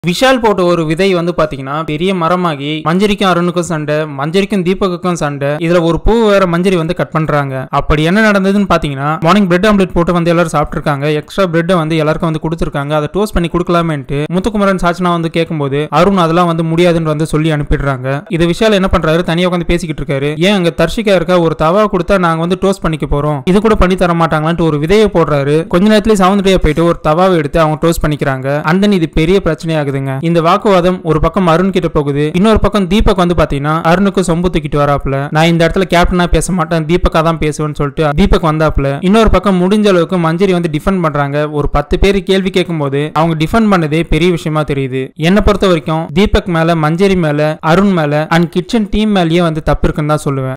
விஷால் போட்ட ஒரு விதை வந்து பாத்தீங்கன்னா பெரிய மரமாகி மஞ்சரிக்கும் அருணுக்கும் சண்டை மஞ்சரிக்கும் தீபக்குக்கும் சண்டை இதுல ஒரு பூ வேற மஞ்சரி வந்து கட் பண்றாங்க அப்படி என்ன நடந்ததுன்னு பாத்தீங்கன்னா மார்னிங் பிரெட் ஆம்லெட் போட்டு வந்து எல்லாரும் சாப்பிட்டுருக்காங்க எக்ஸ்ட்ரா பிரெட்டை வந்து எல்லாருக்கும் வந்து கொடுத்துருக்காங்க அதை டோஸ்ட் பண்ணி கொடுக்கலாமேன்ட்டு முத்துக்குமரன் சாச்சனா வந்து கேட்கும்போது அருண் அதெல்லாம் வந்து முடியாதுன்னு வந்து சொல்லி அனுப்பிடுறாங்க இது விஷால் என்ன பண்றாரு தனியா உட்காந்து பேசிக்கிட்டு இருக்காரு ஏன் அங்க தர்ஷிகா இருக்கா ஒரு தவா கொடுத்தா நாங்க வந்து டோஸ்ட் பண்ணிக்க போறோம் இது கூட பண்ணி தர மாட்டாங்களான்ட்டு ஒரு விதையை போடுறாரு கொஞ்ச நேரத்துலயே சவுந்தரியா போயிட்டு ஒரு தவாவை எடுத்து அவங்க டோஸ்ட் பண்ணிக்கிறாங்க அண்ட் தென் இது பெரிய பிரச்சனையாகுதுங்க இந்த வாக்குவாதம் ஒரு பக்கம் அருண் கிட்ட போகுது இன்னொரு பக்கம் தீபக் வந்து பாத்தீங்கன்னா அருணுக்கு சொம்பு தூக்கிட்டு வராப்ல நான் இந்த இடத்துல கேப்டனா பேச மாட்டேன் தீபக்கா தான் பேசுவேன்னு சொல்லிட்டு தீபக் வந்தாப்ல இன்னொரு பக்கம் முடிஞ்ச அளவுக்கு மஞ்சரி வந்து டிஃபெண்ட் பண்றாங்க ஒரு பத்து பேர் கேள்வி கேட்கும்போது அவங்க டிஃபெண்ட் பண்ணதே பெரிய விஷயமா தெரியுது என்னை பொறுத்த வரைக்கும் தீபக் மேல மஞ்சரி மேல அருண் மேல அண்ட் கிச்சன் டீம் மேலயே வந்து தப்பு இருக்குன்னு தான் சொல்லுவேன்